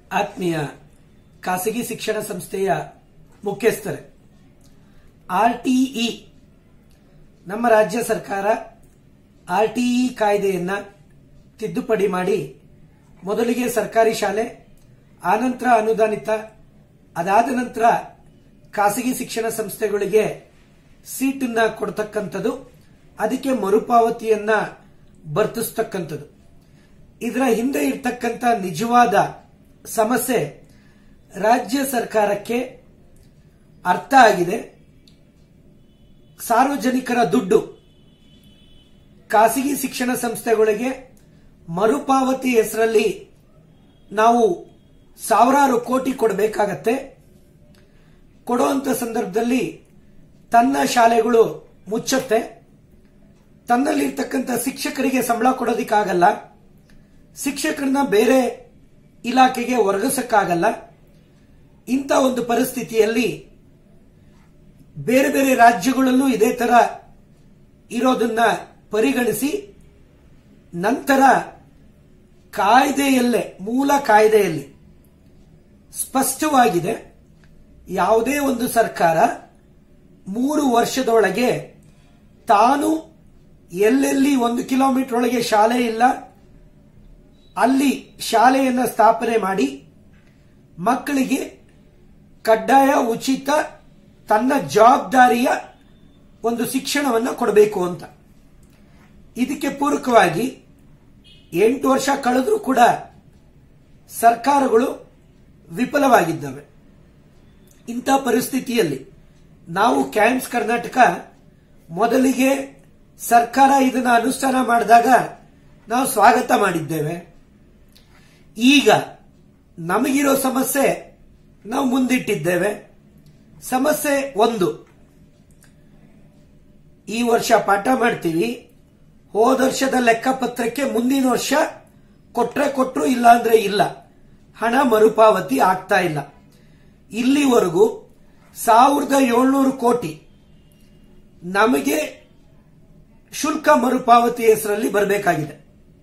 ಆತ್ಮೀಯ ಖಾಸಗಿ ಶಿಕ್ಷಣ ಸಂಸ್ಥೆಯ ಮುಖ್ಯಸ್ಥರೇ ಆರ್ಟಿಇ ನಮ್ಮ ರಾಜ್ಯ ಸರ್ಕಾರ ಆರ್ಟಿಇ ಕಾಯ್ದೆಯನ್ನ ತಿದ್ದುಪಡಿ ಮಾಡಿ ಮೊದಲಿಗೆ ಸರ್ಕಾರಿ ಶಾಲೆ ಆನಂತರ ಅನುದಾನಿತ ಅದಾದ ನಂತರ ಖಾಸಗಿ ಶಿಕ್ಷಣ ಸಂಸ್ಥೆಗಳಿಗೆ ಸೀಟನ್ನ ಕೊಡ್ತಕ್ಕಂಥದ್ದು ಅದಕ್ಕೆ ಮರುಪಾವತಿಯನ್ನ ಬರ್ತಿಸ್ತಕ್ಕಂಥದ್ದು ಇದರ ಹಿಂದೆ ಇರ್ತಕ್ಕಂಥ ನಿಜವಾದ ಸಮಸ್ಯೆ ರಾಜ್ಯ ಸರ್ಕಾರಕ್ಕೆ ಅರ್ಥ ಆಗಿದೆ ಸಾರ್ವಜನಿಕರ ದುಡ್ಡು ಖಾಸಗಿ ಶಿಕ್ಷಣ ಸಂಸ್ಥೆಗಳಿಗೆ ಮರುಪಾವತಿ ಹೆಸರಲ್ಲಿ ನಾವು ಸಾವಿರಾರು ಕೋಟಿ ಕೊಡಬೇಕಾಗತ್ತೆ ಕೊಡುವಂತ ಸಂದರ್ಭದಲ್ಲಿ ತನ್ನ ಶಾಲೆಗಳು ಮುಚ್ಚುತ್ತೆ ತನ್ನಲ್ಲಿರ್ತಕ್ಕಂಥ ಶಿಕ್ಷಕರಿಗೆ ಸಂಬಳ ಕೊಡೋದಿಕ್ಕಾಗಲ್ಲ ಶಿಕ್ಷಕರನ್ನ ಬೇರೆ ಇಲಾಖೆಗೆ ಒರಗಿಸಕ್ಕಾಗಲ್ಲ ಇಂಥ ಒಂದು ಪರಿಸ್ಥಿತಿಯಲ್ಲಿ ಬೇರೆ ಬೇರೆ ರಾಜ್ಯಗಳಲ್ಲೂ ಇದೇ ತರ ಇರೋದನ್ನ ಪರಿಗಣಿಸಿ ನಂತರ ಕಾಯ್ದೆಯಲ್ಲೇ ಮೂಲ ಕಾಯ್ದೆಯಲ್ಲಿ ಸ್ಪಷ್ಟವಾಗಿದೆ ಯಾವುದೇ ಒಂದು ಸರ್ಕಾರ ಮೂರು ವರ್ಷದೊಳಗೆ ತಾನು ಎಲ್ಲೆಲ್ಲಿ ಒಂದು ಕಿಲೋಮೀಟರ್ ಒಳಗೆ ಶಾಲೆ ಇಲ್ಲ ಅಲ್ಲಿ ಶಾಲೆಯನ್ನ ಸ್ಥಾಪನೆ ಮಾಡಿ ಮಕ್ಕಳಿಗೆ ಕಡ್ಡಾಯ ಉಚಿತ ತನ್ನ ಜವಾಬ್ದಾರಿಯ ಒಂದು ಶಿಕ್ಷಣವನ್ನು ಕೊಡಬೇಕು ಅಂತ ಇದಕ್ಕೆ ಪೂರಕವಾಗಿ ಎಂಟು ವರ್ಷ ಕಳೆದ್ರೂ ಕೂಡ ಸರ್ಕಾರಗಳು ವಿಫಲವಾಗಿದ್ದಾವೆ ಇಂಥ ಪರಿಸ್ಥಿತಿಯಲ್ಲಿ ನಾವು ಕ್ಯಾಂಪ್ಸ್ ಕರ್ನಾಟಕ ಮೊದಲಿಗೆ ಸರ್ಕಾರ ಇದನ್ನು ಅನುಷ್ಠಾನ ಮಾಡಿದಾಗ ನಾವು ಸ್ವಾಗತ ಮಾಡಿದ್ದೇವೆ ಈಗ ನಮಗಿರೋ ಸಮಸ್ಯೆ ನಾವು ಮುಂದಿಟ್ಟಿದ್ದೇವೆ ಸಮಸ್ಯೆ ಒಂದು ಈ ವರ್ಷ ಪಾಠ ಮಾಡ್ತೀವಿ ಹೋದ ವರ್ಷದ ಲೆಕ್ಕಪತ್ರಕ್ಕೆ ಮುಂದಿನ ವರ್ಷ ಕೊಟ್ರೆ ಕೊಟ್ರು ಇಲ್ಲ ಅಂದ್ರೆ ಇಲ್ಲ ಹಣ ಮರುಪಾವತಿ ಆಗ್ತಾ ಇಲ್ಲ ಇಲ್ಲಿವರೆಗೂ ಸಾವಿರದ ಏಳ್ನೂರು ಕೋಟಿ ನಮಗೆ ಶುಲ್ಕ ಮರುಪಾವತಿ ಹೆಸರಲ್ಲಿ ಬರಬೇಕಾಗಿದೆ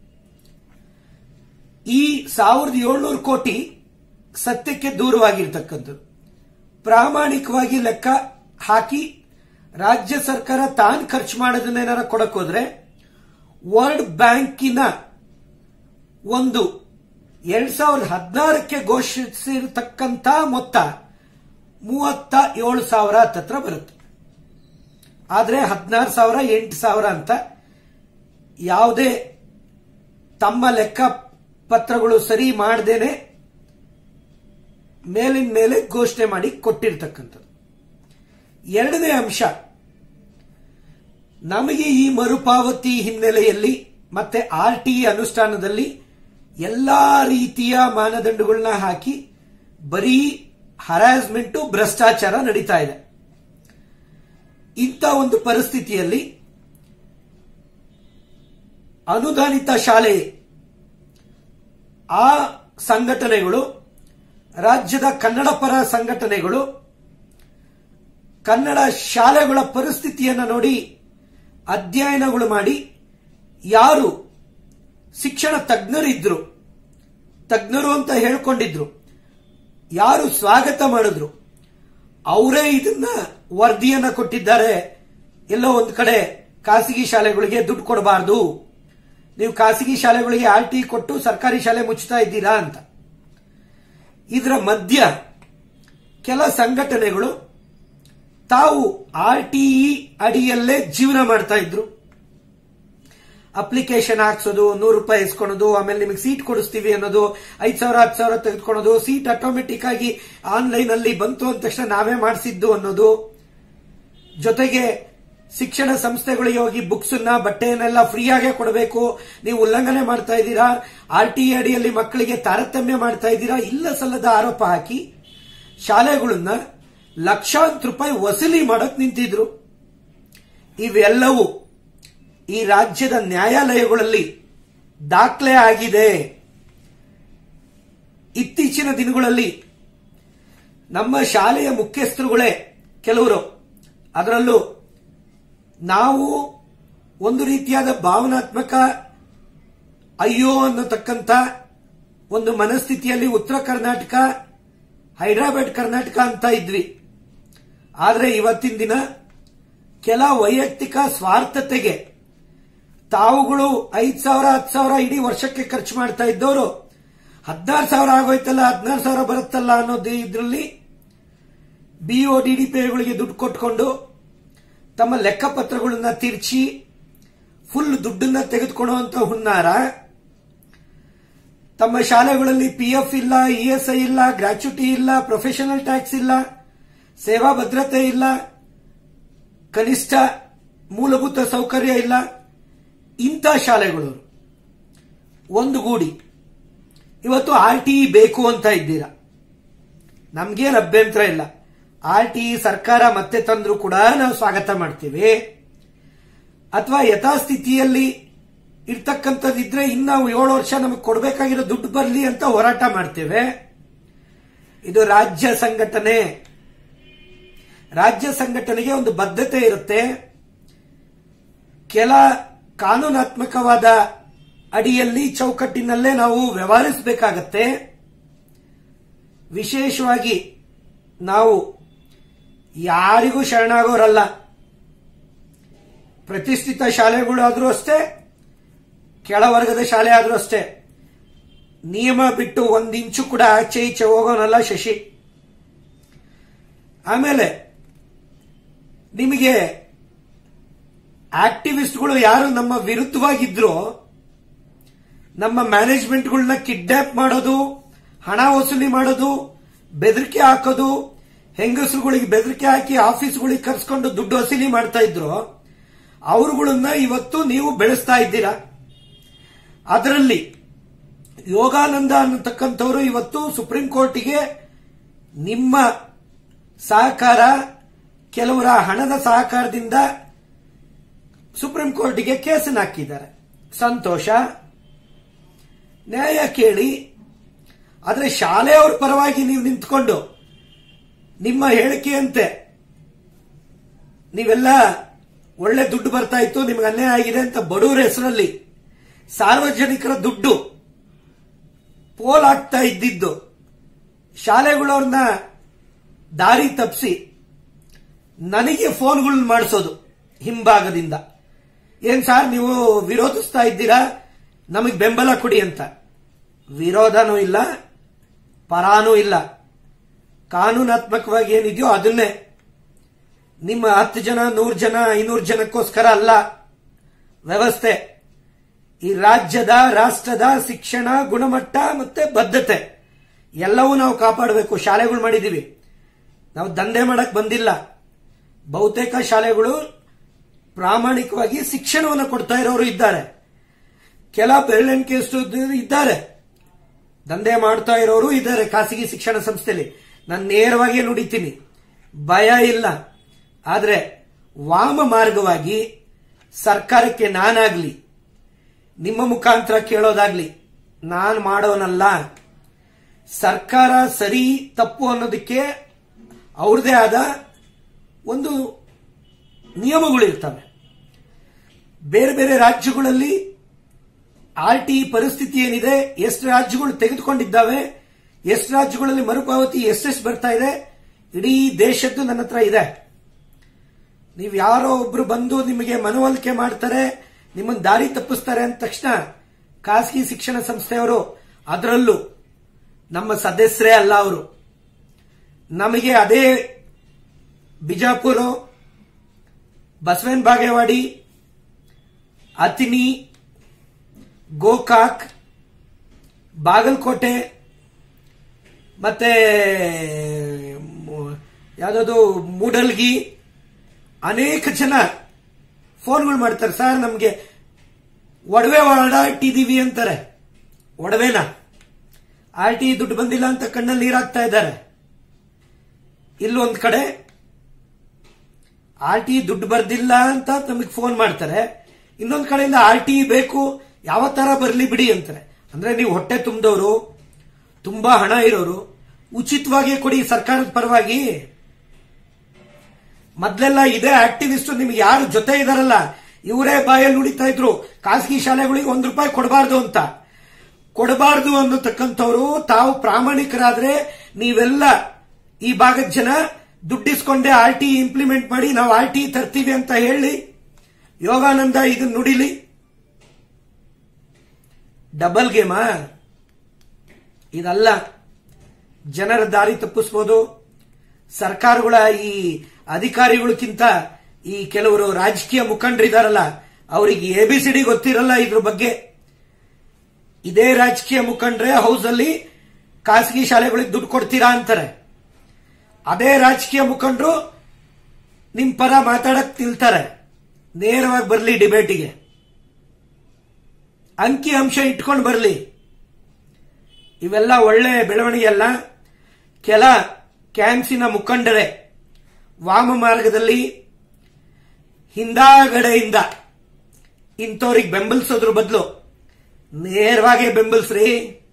ಈ ಸಾವಿರದ ಏಳ್ನೂರು ಕೋಟಿ ಸತ್ಯಕ್ಕೆ ದೂರವಾಗಿರ್ತಕ್ಕಂಥದ್ದು ಪ್ರಾಮಾಣಿಕವಾಗಿ ಲೆಕ್ಕ ಹಾಕಿ ರಾಜ್ಯ ಸರ್ಕಾರ ತಾನು ಖರ್ಚು ಮಾಡೋದನ್ನ ಏನಾರ ಕೊಡಕ್ ಹೋದ್ರೆ ವರ್ಲ್ಡ್ ಬ್ಯಾಂಕಿನ ಒಂದು ಎರಡ್ ಸಾವಿರದ ಹದಿನಾರಕ್ಕೆ ಘೋಷಿಸಿರತಕ್ಕಂತ ಮೊತ್ತ ಮೂವತ್ತ ಏಳು ಸಾವಿರ ಹತ್ತತ್ರ ಬರುತ್ತೆ ಆದ್ರೆ ಹದಿನಾರು ಸಾವಿರ ಎಂಟು ಸಾವಿರ ಅಂತ ಯಾವುದೇ ತಮ್ಮ ಲೆಕ್ಕ ಪತ್ರಗಳು ಸರಿ ಮಾಡದೇನೆ ಮೇಲಿನ ಮೇಲೆ ಘೋಷಣೆ ಮಾಡಿ ಕೊಟ್ಟಿರ್ತಕ್ಕಂಥದ್ದು ಎರಡನೇ ಅಂಶ ನಮಗೆ ಈ ಮರುಪಾವತಿ ಹಿನ್ನೆಲೆಯಲ್ಲಿ ಮತ್ತೆ ಆರ್ ಟಿ ಅನುಷ್ಠಾನದಲ್ಲಿ ಎಲ್ಲಾ ರೀತಿಯ ಮಾನದಂಡಗಳನ್ನ ಹಾಕಿ ಬರೀ ಹರಾಸ್ಮೆಂಟು ಭ್ರಷ್ಟಾಚಾರ ನಡೀತಾ ಇದೆ ಇಂಥ ಒಂದು ಪರಿಸ್ಥಿತಿಯಲ್ಲಿ ಅನುದಾನಿತ ಶಾಲೆ ಆ ಸಂಘಟನೆಗಳು ರಾಜ್ಯದ ಕನ್ನಡ ಪರ ಸಂಘಟನೆಗಳು ಕನ್ನಡ ಶಾಲೆಗಳ ಪರಿಸ್ಥಿತಿಯನ್ನು ನೋಡಿ ಅಧ್ಯಯನಗಳು ಮಾಡಿ ಯಾರು ಶಿಕ್ಷಣ ತಜ್ಞರಿದ್ರು ತಜ್ಞರು ಅಂತ ಹೇಳ್ಕೊಂಡಿದ್ರು ಯಾರು ಸ್ವಾಗತ ಮಾಡಿದ್ರು ಅವರೇ ಇದನ್ನ ವರದಿಯನ್ನ ಕೊಟ್ಟಿದ್ದಾರೆ ಎಲ್ಲೋ ಒಂದು ಕಡೆ ಖಾಸಗಿ ಶಾಲೆಗಳಿಗೆ ದುಡ್ಡು ಕೊಡಬಾರದು ನೀವು ಖಾಸಗಿ ಶಾಲೆಗಳಿಗೆ ಆರ್ ಟಿ ಕೊಟ್ಟು ಸರ್ಕಾರಿ ಶಾಲೆ ಮುಚ್ಚುತ್ತಾ ಇದ್ದೀರಾ ಅಂತ ಇದರ ಮಧ್ಯ ಕೆಲ ಸಂಘಟನೆಗಳು ತಾವು ಆರ್ ಟಿಇ ಅಡಿಯಲ್ಲೇ ಜೀವನ ಮಾಡ್ತಾ ಇದ್ರು ಅಪ್ಲಿಕೇಶನ್ ಹಾಕ್ಸೋದು ನೂರು ರೂಪಾಯಿ ಇಸ್ಕೊಳೋದು ಆಮೇಲೆ ನಿಮಗೆ ಸೀಟ್ ಕೊಡಿಸ್ತೀವಿ ಅನ್ನೋದು ಐದ್ ಸಾವಿರ ಹತ್ತು ಸಾವಿರ ತೆಗೆದುಕೊಳ್ಳೋದು ಸೀಟ್ ಆಟೋಮೆಟಿಕ್ ಆಗಿ ಆನ್ಲೈನ್ ಅಲ್ಲಿ ಬಂತು ಅಂದ ತಕ್ಷಣ ನಾವೇ ಮಾಡಿಸಿದ್ದು ಅನ್ನೋದು ಜೊತೆಗೆ ಶಿಕ್ಷಣ ಸಂಸ್ಥೆಗಳಿಗೆ ಹೋಗಿ ಬುಕ್ಸ್ ಅನ್ನ ಬಟ್ಟೆಯನ್ನೆಲ್ಲ ಫ್ರೀಯಾಗೆ ಕೊಡಬೇಕು ನೀವು ಉಲ್ಲಂಘನೆ ಮಾಡ್ತಾ ಇದ್ದೀರಾ ಆರ್ ಟಿ ಅಡಿಯಲ್ಲಿ ಮಕ್ಕಳಿಗೆ ತಾರತಮ್ಯ ಮಾಡ್ತಾ ಇದ್ದೀರಾ ಇಲ್ಲ ಸಲ್ಲದ ಆರೋಪ ಹಾಕಿ ಶಾಲೆಗಳನ್ನ ಲಕ್ಷಾಂತರ ರೂಪಾಯಿ ವಸೂಲಿ ಮಾಡಕ್ ನಿಂತಿದ್ರು ಇವೆಲ್ಲವೂ ಈ ರಾಜ್ಯದ ನ್ಯಾಯಾಲಯಗಳಲ್ಲಿ ದಾಖಲೆ ಆಗಿದೆ ಇತ್ತೀಚಿನ ದಿನಗಳಲ್ಲಿ ನಮ್ಮ ಶಾಲೆಯ ಮುಖ್ಯಸ್ಥರುಗಳೇ ಕೆಲವರು ಅದರಲ್ಲೂ ನಾವು ಒಂದು ರೀತಿಯಾದ ಭಾವನಾತ್ಮಕ ಅಯ್ಯೋ ಅನ್ನತಕ್ಕಂಥ ಒಂದು ಮನಸ್ಥಿತಿಯಲ್ಲಿ ಉತ್ತರ ಕರ್ನಾಟಕ ಹೈದರಾಬಾದ್ ಕರ್ನಾಟಕ ಅಂತ ಇದ್ವಿ ಆದ್ರೆ ಇವತ್ತಿನ ದಿನ ಕೆಲ ವೈಯಕ್ತಿಕ ಸ್ವಾರ್ಥತೆಗೆ ತಾವುಗಳು ಐದ್ ಸಾವಿರ ಹತ್ತು ಸಾವಿರ ಇಡೀ ವರ್ಷಕ್ಕೆ ಖರ್ಚು ಮಾಡ್ತಾ ಇದ್ದವರು ಹದಿನಾರು ಸಾವಿರ ಆಗೋಯ್ತಲ್ಲ ಹದಿನಾರು ಸಾವಿರ ಬರುತ್ತಲ್ಲ ಅನ್ನೋದು ಇದರಲ್ಲಿ ಬಿಒ ಡಿಡಿಪಿಗಳಿಗೆ ದುಡ್ಡು ಕೊಟ್ಕೊಂಡು ತಮ್ಮ ಲೆಕ್ಕಪತ್ರಗಳನ್ನ ತಿರ್ಚಿ ಫುಲ್ ದುಡ್ಡನ್ನ ತೆಗೆದುಕೊಳ್ಳುವಂತ ಹುನ್ನಾರ ತಮ್ಮ ಶಾಲೆಗಳಲ್ಲಿ ಪಿಎಫ್ ಇಲ್ಲ ಇಎಸ್ಐ ಇಲ್ಲ ಗ್ರಾಚ್ಯುಟಿ ಇಲ್ಲ ಪ್ರೊಫೆಷನಲ್ ಟ್ಯಾಕ್ಸ್ ಇಲ್ಲ ಸೇವಾ ಭದ್ರತೆ ಇಲ್ಲ ಕನಿಷ್ಠ ಮೂಲಭೂತ ಸೌಕರ್ಯ ಇಲ್ಲ ಇಂಥ ಶಾಲೆಗಳು ಒಂದು ಗೂಡಿ ಇವತ್ತು ಆರ್ ಟಿ ಬೇಕು ಅಂತ ಇದ್ದೀರಾ ನಮ್ಗೇನು ಅಭ್ಯಂತರ ಇಲ್ಲ ಆರ್ ಟಿ ಸರ್ಕಾರ ಮತ್ತೆ ತಂದ್ರು ಕೂಡ ನಾವು ಸ್ವಾಗತ ಮಾಡ್ತೀವಿ ಅಥವಾ ಯಥಾಸ್ಥಿತಿಯಲ್ಲಿ ಇರ್ತಕ್ಕಂಥದ್ದಿದ್ರೆ ಇನ್ನು ಏಳು ವರ್ಷ ನಮಗೆ ಕೊಡಬೇಕಾಗಿರೋ ದುಡ್ಡು ಬರಲಿ ಅಂತ ಹೋರಾಟ ಮಾಡ್ತೇವೆ ಇದು ರಾಜ್ಯ ಸಂಘಟನೆ ರಾಜ್ಯ ಸಂಘಟನೆಗೆ ಒಂದು ಬದ್ಧತೆ ಇರುತ್ತೆ ಕೆಲ ಕಾನೂನಾತ್ಮಕವಾದ ಅಡಿಯಲ್ಲಿ ಚೌಕಟ್ಟಿನಲ್ಲೇ ನಾವು ವ್ಯವಹರಿಸಬೇಕಾಗತ್ತೆ ವಿಶೇಷವಾಗಿ ನಾವು ಯಾರಿಗೂ ಶರಣಾಗೋರಲ್ಲ ಪ್ರತಿಷ್ಠಿತ ಶಾಲೆಗಳಾದ್ರೂ ಅಷ್ಟೇ ಕೆಳವರ್ಗದ ಶಾಲೆ ಆದ್ರೂ ಅಷ್ಟೇ ನಿಯಮ ಬಿಟ್ಟು ಒಂದ್ ಇಂಚು ಕೂಡ ಆಚೆ ಈಚೆ ಹೋಗೋನಲ್ಲ ಶಶಿ ಆಮೇಲೆ ನಿಮಗೆ ಆಕ್ಟಿವಿಸ್ಟ್ಗಳು ಯಾರು ನಮ್ಮ ವಿರುದ್ಧವಾಗಿದ್ರು ನಮ್ಮ ಮ್ಯಾನೇಜ್ಮೆಂಟ್ಗಳನ್ನ ಕಿಡ್ನಾಪ್ ಮಾಡೋದು ಹಣ ವಸೂಲಿ ಮಾಡೋದು ಬೆದರಿಕೆ ಹಾಕೋದು ಹೆಂಗಸರುಗಳಿಗೆ ಬೆದರಿಕೆ ಹಾಕಿ ಆಫೀಸ್ಗಳಿಗೆ ಕರ್ಸ್ಕೊಂಡು ದುಡ್ಡು ವಸೂಲಿ ಮಾಡ್ತಾ ಇದ್ರು ಅವರುಗಳನ್ನ ಇವತ್ತು ನೀವು ಬೆಳೆಸ್ತಾ ಇದ್ದೀರಾ ಅದರಲ್ಲಿ ಯೋಗಾನಂದ ಅನ್ನತಕ್ಕಂಥವರು ಇವತ್ತು ಸುಪ್ರೀಂ ಕೋರ್ಟಿಗೆ ನಿಮ್ಮ ಸಹಕಾರ ಕೆಲವರ ಹಣದ ಸಹಕಾರದಿಂದ ಸುಪ್ರೀಂ ಕೋರ್ಟಿಗೆ ಕೇಸನ್ನು ಹಾಕಿದ್ದಾರೆ ಸಂತೋಷ ನ್ಯಾಯ ಕೇಳಿ ಆದರೆ ಶಾಲೆಯವ್ರ ಪರವಾಗಿ ನೀವು ನಿಂತ್ಕೊಂಡು ನಿಮ್ಮ ಹೇಳಿಕೆಯಂತೆ ನೀವೆಲ್ಲ ಒಳ್ಳೆ ದುಡ್ಡು ಬರ್ತಾ ಇತ್ತು ನಿಮ್ಗೆ ಅನ್ಯಾಯ ಆಗಿದೆ ಅಂತ ಬಡವರ ಹೆಸರಲ್ಲಿ ಸಾರ್ವಜನಿಕರ ದುಡ್ಡು ಪೋಲ್ ಆಗ್ತಾ ಇದ್ದಿದ್ದು ಶಾಲೆಗಳವ್ರನ್ನ ದಾರಿ ತಪ್ಪಿಸಿ ನನಗೆ ಫೋನ್ಗಳನ್ನ ಮಾಡಿಸೋದು ಹಿಂಭಾಗದಿಂದ ಏನ್ ಸಾರ್ ನೀವು ವಿರೋಧಿಸ್ತಾ ಇದ್ದೀರಾ ನಮಗೆ ಬೆಂಬಲ ಕೊಡಿ ಅಂತ ವಿರೋಧನೂ ಇಲ್ಲ ಪರಾನೂ ಇಲ್ಲ ಕಾನೂನಾತ್ಮಕವಾಗಿ ಏನಿದೆಯೋ ಅದನ್ನೇ ನಿಮ್ಮ ಹತ್ತು ಜನ ನೂರು ಜನ ಐನೂರು ಜನಕ್ಕೋಸ್ಕರ ಅಲ್ಲ ವ್ಯವಸ್ಥೆ ಈ ರಾಜ್ಯದ ರಾಷ್ಟ್ರದ ಶಿಕ್ಷಣ ಗುಣಮಟ್ಟ ಮತ್ತೆ ಬದ್ಧತೆ ಎಲ್ಲವೂ ನಾವು ಕಾಪಾಡಬೇಕು ಶಾಲೆಗಳು ಮಾಡಿದೀವಿ ನಾವು ದಂಧೆ ಮಾಡಕ್ ಬಂದಿಲ್ಲ ಬಹುತೇಕ ಶಾಲೆಗಳು ಪ್ರಾಮಾಣಿಕವಾಗಿ ಶಿಕ್ಷಣವನ್ನು ಕೊಡ್ತಾ ಇರೋರು ಇದ್ದಾರೆ ಕೆಲ ಬೆರಳೆಣಿಕೆಯಷ್ಟು ಇದ್ದಾರೆ ದಂಧೆ ಮಾಡ್ತಾ ಇರೋರು ಇದ್ದಾರೆ ಖಾಸಗಿ ಶಿಕ್ಷಣ ಸಂಸ್ಥೆಯಲ್ಲಿ ನಾನು ನೇರವಾಗಿ ನುಡಿತೀನಿ ಭಯ ಇಲ್ಲ ಆದ್ರೆ ವಾಮ ಮಾರ್ಗವಾಗಿ ಸರ್ಕಾರಕ್ಕೆ ನಾನಾಗ್ಲಿ ನಿಮ್ಮ ಮುಖಾಂತರ ಕೇಳೋದಾಗ್ಲಿ ನಾನು ಮಾಡೋನಲ್ಲ ಸರ್ಕಾರ ಸರಿ ತಪ್ಪು ಅನ್ನೋದಕ್ಕೆ ಅವ್ರದೇ ಆದ ಒಂದು ನಿಯಮಗಳಿರ್ತವೆ ಬೇರೆ ಬೇರೆ ರಾಜ್ಯಗಳಲ್ಲಿ ಆರ್ ಟಿ ಪರಿಸ್ಥಿತಿ ಏನಿದೆ ಎಷ್ಟು ರಾಜ್ಯಗಳು ತೆಗೆದುಕೊಂಡಿದ್ದಾವೆ ಎಷ್ಟು ರಾಜ್ಯಗಳಲ್ಲಿ ಮರುಪಾವತಿ ಎಷ್ಟೆಷ್ಟು ಬರ್ತಾ ಇದೆ ಇಡೀ ದೇಶದ್ದು ನನ್ನ ಹತ್ರ ಇದೆ ನೀವು ಯಾರೋ ಒಬ್ರು ಬಂದು ನಿಮಗೆ ಮನವೊಲಿಕೆ ಮಾಡ್ತಾರೆ ನಿಮ್ಮನ್ನ ದಾರಿ ತಪ್ಪಿಸ್ತಾರೆ ಅಂದ ತಕ್ಷಣ ಖಾಸಗಿ ಶಿಕ್ಷಣ ಸಂಸ್ಥೆಯವರು ಅದರಲ್ಲೂ ನಮ್ಮ ಸದಸ್ಯರೇ ಅಲ್ಲ ಅವರು ನಮಗೆ ಅದೇ ಬಿಜಾಪುರ ಬಸವನ್ ಬಾಗೇವಾಡಿ ಅತಿನಿ ಗೋಕಾಕ್ ಬಾಗಲಕೋಟೆ ಮತ್ತೆ ಯಾವ್ದು ಮೂಡಲ್ಗಿ ಅನೇಕ ಜನ ಫೋನ್ಗಳು ಮಾಡ್ತಾರೆ ಸರ್ ನಮಗೆ ಒಡವೆ ಓಡಾಟಿದೀವಿ ಅಂತಾರೆ ಒಡವೆನ ಆರ್ ಟಿ ದುಡ್ಡು ಬಂದಿಲ್ಲ ಅಂತ ಕಣ್ಣಲ್ಲಿ ನೀರಾಗ್ತಾ ಇದ್ದಾರೆ ಇಲ್ಲೊಂದ್ ಕಡೆ ಆರ್ ಟಿ ದುಡ್ಡು ಬರ್ದಿಲ್ಲ ಅಂತ ನಮಗೆ ಫೋನ್ ಮಾಡ್ತಾರೆ ಇನ್ನೊಂದ್ ಕಡೆಯಿಂದ ಆರ್ ಟಿ ಬೇಕು ಯಾವ ತರ ಬರ್ಲಿ ಬಿಡಿ ಅಂತಾರೆ ಅಂದ್ರೆ ನೀವು ಹೊಟ್ಟೆ ತುಂಬಿದವರು ತುಂಬಾ ಹಣ ಇರೋರು ಉಚಿತವಾಗಿ ಕೊಡಿ ಸರ್ಕಾರದ ಪರವಾಗಿ ಮೊದ್ಲೆಲ್ಲ ಇದೇ ಆಕ್ಟಿವಿಸ್ಟ್ ನಿಮ್ಗೆ ಯಾರು ಜೊತೆ ಇದಾರಲ್ಲ ಇವರೇ ಬಾಯಲ್ಲಿ ನುಡಿತಾ ಇದ್ರು ಖಾಸಗಿ ಶಾಲೆಗಳಿಗೆ ಒಂದ್ ರೂಪಾಯಿ ಕೊಡಬಾರ್ದು ಅಂತ ಕೊಡಬಾರದು ಅನ್ನತಕ್ಕಂಥವ್ರು ತಾವು ಪ್ರಾಮಾಣಿಕರಾದ್ರೆ ನೀವೆಲ್ಲ ಈ ಭಾಗದ ಜನ ದುಡ್ಡಿಸ್ಕೊಂಡೆ ಆರ್ ಟಿ ಇಂಪ್ಲಿಮೆಂಟ್ ಮಾಡಿ ನಾವು ಆರ್ ಟಿ ತರ್ತೀವಿ ಅಂತ ಹೇಳಿ ಯೋಗಾನಂದ ಇದನ್ನ ನುಡಿಲಿ ಡಬಲ್ ಗೇಮಾ ಇದಲ್ಲ ಜನರ ದಾರಿ ತಪ್ಪಿಸ್ಬೋದು ಸರ್ಕಾರಗಳ ಈ ಅಧಿಕಾರಿಗಳಕ್ಕಿಂತ ಈ ಕೆಲವರು ರಾಜಕೀಯ ಮುಖಂಡರಿದಾರಲ್ಲ ಅವರಿಗೆ ಎಬಿಸಿಡಿ ಗೊತ್ತಿರಲ್ಲ ಇದ್ರ ಬಗ್ಗೆ ಇದೇ ರಾಜಕೀಯ ಮುಖಂಡ್ರೆ ಹೌಸ್ ಅಲ್ಲಿ ಖಾಸಗಿ ಶಾಲೆಗಳಿಗೆ ದುಡ್ಡು ಕೊಡ್ತೀರಾ ಅಂತಾರೆ ಅದೇ ರಾಜಕೀಯ ಮುಖಂಡರು ನಿಮ್ ಪರ ಮಾತಾಡಕ್ ನಿಲ್ತಾರೆ ನೇರವಾಗಿ ಬರಲಿ ಡಿಬೇಟಿಗೆ ಅಂಕಿ ಅಂಶ ಇಟ್ಕೊಂಡು ಬರಲಿ ಇವೆಲ್ಲ ಒಳ್ಳೆ ಬೆಳವಣಿಗೆ ಅಲ್ಲ ಕೆಲ ಕ್ಯಾಂಪ್ಸಿನ ಮುಖಂಡರೇ ವಾಮ ಮಾರ್ಗದಲ್ಲಿ ಹಿಂದಾಗಡೆಯಿಂದ ಇಂಥವ್ರಿಗೆ ಬೆಂಬಲಿಸೋದ್ರ ಬದಲು ನೇರವಾಗಿ ಬೆಂಬಲಿಸ್ರಿ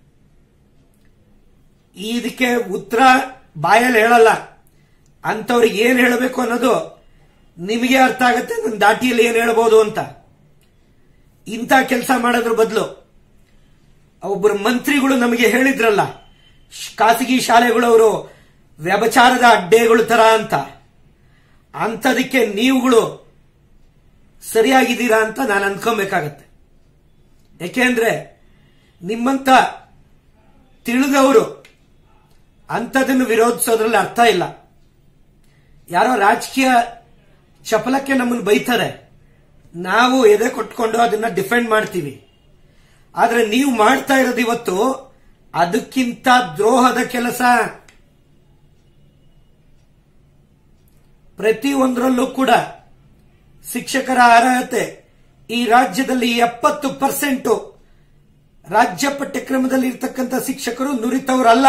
ಇದಕ್ಕೆ ಉತ್ತರ ಬಾಯಲ್ಲಿ ಹೇಳಲ್ಲ ಅಂಥವ್ರಿಗೆ ಏನ್ ಹೇಳಬೇಕು ಅನ್ನೋದು ನಿಮಗೆ ಅರ್ಥ ಆಗುತ್ತೆ ನನ್ನ ದಾಟಿಯಲ್ಲಿ ಏನ್ ಹೇಳ್ಬೋದು ಅಂತ ಇಂಥ ಕೆಲಸ ಮಾಡೋದ್ರ ಬದಲು ಒಬ್ಬರು ಮಂತ್ರಿಗಳು ನಮಗೆ ಹೇಳಿದ್ರಲ್ಲ ಶ್- ಖಾಸಗಿ ಶಾಲೆಗಳವರು ವ್ಯಭಚಾರದ ಅಡ್ಡೆಗಳು ತರ ಅಂತ ಅಂಥದಕ್ಕೆ ನೀವುಗಳು ಸರಿಯಾಗಿದ್ದೀರಾ ಅಂತ ನಾನು ಅನ್ಕೊಬೇಕಾಗತ್ತೆ ಯಾಕೆಂದ್ರೆ ನಿಮ್ಮಂತ ತಿಳಿದವರು ಅಂಥದನ್ನು ವಿರೋಧಿಸೋದ್ರಲ್ಲಿ ಅರ್ಥ ಇಲ್ಲ ಯಾರೋ ರಾಜಕೀಯ ಚಪಲಕ್ಕೆ ನಮ್ಮನ್ನು ಬೈತಾರೆ ನಾವು ಎದೆ ಕೊಟ್ಕೊಂಡು ಅದನ್ನ ಡಿಫೆಂಡ್ ಮಾಡ್ತೀವಿ ಆದ್ರೆ ನೀವು ಮಾಡ್ತಾ ಇರೋದು ಇವತ್ತು ಅದಕ್ಕಿಂತ ದ್ರೋಹದ ಕೆಲಸ ಪ್ರತಿ ಒಂದರಲ್ಲೂ ಕೂಡ ಶಿಕ್ಷಕರ ಅರ್ಹತೆ ಈ ರಾಜ್ಯದಲ್ಲಿ ಎಪ್ಪತ್ತು ಪರ್ಸೆಂಟ್ ರಾಜ್ಯ ಪಠ್ಯಕ್ರಮದಲ್ಲಿ ಇರ್ತಕ್ಕಂಥ ಶಿಕ್ಷಕರು ನುರಿತವರಲ್ಲ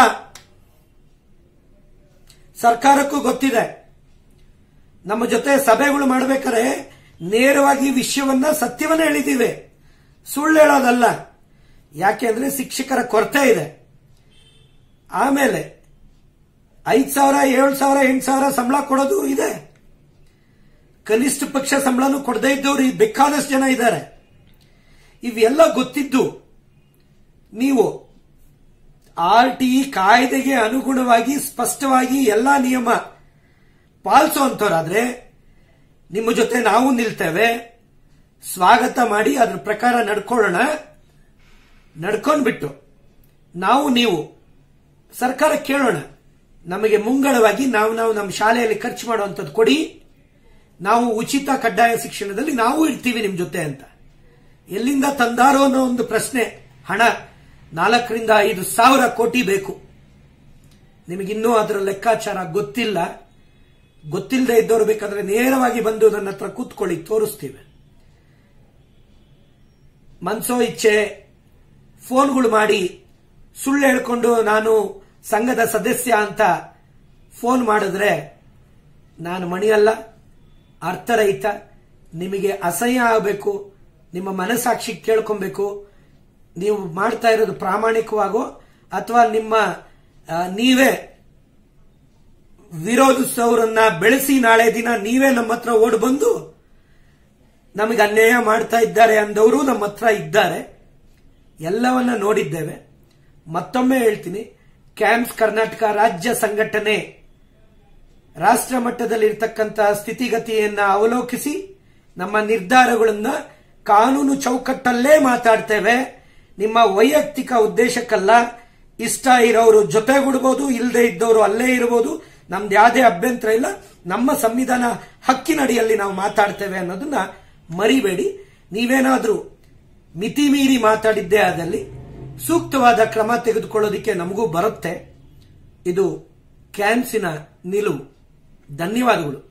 ಸರ್ಕಾರಕ್ಕೂ ಗೊತ್ತಿದೆ ನಮ್ಮ ಜೊತೆ ಸಭೆಗಳು ಮಾಡಬೇಕಾದ್ರೆ ನೇರವಾಗಿ ವಿಷಯವನ್ನ ಸತ್ಯವನ್ನ ಹೇಳಿದ್ದೀವಿ ಸುಳ್ಳು ಹೇಳೋದಲ್ಲ ಯಾಕೆಂದ್ರೆ ಶಿಕ್ಷಕರ ಕೊರತೆ ಇದೆ ಆಮೇಲೆ ಐದ್ ಸಾವಿರ ಏಳು ಸಾವಿರ ಎಂಟು ಸಾವಿರ ಸಂಬಳ ಕೊಡೋದು ಇದೆ ಕನಿಷ್ಠ ಪಕ್ಷ ಸಂಬಳನೂ ಕೊಡದೇ ಇದ್ದವ್ರು ಈ ಬೇಕಾದಷ್ಟು ಜನ ಇದ್ದಾರೆ ಇವೆಲ್ಲ ಗೊತ್ತಿದ್ದು ನೀವು ಆರ್ ಟಿ ಕಾಯ್ದೆಗೆ ಅನುಗುಣವಾಗಿ ಸ್ಪಷ್ಟವಾಗಿ ಎಲ್ಲಾ ನಿಯಮ ಪಾಲಿಸುವಂತವರಾದ್ರೆ ನಿಮ್ಮ ಜೊತೆ ನಾವು ನಿಲ್ತೇವೆ ಸ್ವಾಗತ ಮಾಡಿ ಅದ್ರ ಪ್ರಕಾರ ನಡ್ಕೊಳ್ಳೋಣ ನಡ್ಕೊಂಡ್ಬಿಟ್ಟು ನಾವು ನೀವು ಸರ್ಕಾರ ಕೇಳೋಣ ನಮಗೆ ಮುಂಗಡವಾಗಿ ನಾವು ನಾವು ನಮ್ಮ ಶಾಲೆಯಲ್ಲಿ ಖರ್ಚು ಮಾಡುವಂಥದ್ದು ಕೊಡಿ ನಾವು ಉಚಿತ ಕಡ್ಡಾಯ ಶಿಕ್ಷಣದಲ್ಲಿ ನಾವು ಇರ್ತೀವಿ ನಿಮ್ ಜೊತೆ ಅಂತ ಎಲ್ಲಿಂದ ತಂದಾರೋ ಅನ್ನೋ ಒಂದು ಪ್ರಶ್ನೆ ಹಣ ನಾಲ್ಕರಿಂದ ಐದು ಸಾವಿರ ಕೋಟಿ ಬೇಕು ನಿಮಗಿನ್ನೂ ಅದರ ಲೆಕ್ಕಾಚಾರ ಗೊತ್ತಿಲ್ಲ ಗೊತ್ತಿಲ್ಲದೆ ಇದ್ದವರು ಬೇಕಾದ್ರೆ ನೇರವಾಗಿ ಬಂದು ನನ್ನ ಹತ್ರ ಕೂತ್ಕೊಳ್ಳಿ ತೋರಿಸ್ತೀವಿ ಮನ್ಸೋ ಇಚ್ಛೆ ಫೋನ್ಗಳು ಮಾಡಿ ಸುಳ್ಳು ಹೇಳ್ಕೊಂಡು ನಾನು ಸಂಘದ ಸದಸ್ಯ ಅಂತ ಫೋನ್ ಮಾಡಿದ್ರೆ ನಾನು ಮಣಿಯಲ್ಲ ಅರ್ಥರಹಿತ ನಿಮಗೆ ಅಸಹ್ಯ ಆಗಬೇಕು ನಿಮ್ಮ ಮನಸ್ಸಾಕ್ಷಿ ಕೇಳ್ಕೊಬೇಕು ನೀವು ಮಾಡ್ತಾ ಇರೋದು ಪ್ರಾಮಾಣಿಕವಾಗೋ ಅಥವಾ ನಿಮ್ಮ ಆ, ನೀವೇ ವಿರೋಧಿಸೋರನ್ನ ಬೆಳೆಸಿ ನಾಳೆ ದಿನ ನೀವೇ ನಮ್ಮ ಹತ್ರ ಓಡ್ ಬಂದು ನಮಗೆ ಅನ್ಯಾಯ ಮಾಡ್ತಾ ಇದ್ದಾರೆ ಅಂದವರು ನಮ್ಮ ಹತ್ರ ಇದ್ದಾರೆ ಎಲ್ಲವನ್ನ ನೋಡಿದ್ದೇವೆ ಮತ್ತೊಮ್ಮೆ ಹೇಳ್ತೀನಿ ಕ್ಯಾಂಪ್ಸ್ ಕರ್ನಾಟಕ ರಾಜ್ಯ ಸಂಘಟನೆ ರಾಷ್ಟ್ರ ಮಟ್ಟದಲ್ಲಿರ್ತಕ್ಕಂತಹ ಸ್ಥಿತಿಗತಿಯನ್ನ ಅವಲೋಕಿಸಿ ನಮ್ಮ ನಿರ್ಧಾರಗಳನ್ನ ಕಾನೂನು ಚೌಕಟ್ಟಲ್ಲೇ ಮಾತಾಡ್ತೇವೆ ನಿಮ್ಮ ವೈಯಕ್ತಿಕ ಉದ್ದೇಶಕ್ಕಲ್ಲ ಇಷ್ಟ ಇರೋರು ಜೊತೆಗೂಡ್ಬೋದು ಇಲ್ಲದೆ ಇದ್ದವರು ಅಲ್ಲೇ ಇರಬಹುದು ನಮ್ದು ಯಾವುದೇ ಅಭ್ಯಂತರ ಇಲ್ಲ ನಮ್ಮ ಸಂವಿಧಾನ ಹಕ್ಕಿನಡಿಯಲ್ಲಿ ನಾವು ಮಾತಾಡ್ತೇವೆ ಅನ್ನೋದನ್ನ ಮರಿಬೇಡಿ ನೀವೇನಾದ್ರೂ ಮಿತಿ ಮೀರಿ ಮಾತಾಡಿದ್ದೇ ಆದಲ್ಲಿ ಸೂಕ್ತವಾದ ಕ್ರಮ ತೆಗೆದುಕೊಳ್ಳೋದಿಕ್ಕೆ ನಮಗೂ ಬರುತ್ತೆ ಇದು ಕ್ಯಾನ್ಸಿನ ನಿಲುವು ಧನ್ಯವಾದಗಳು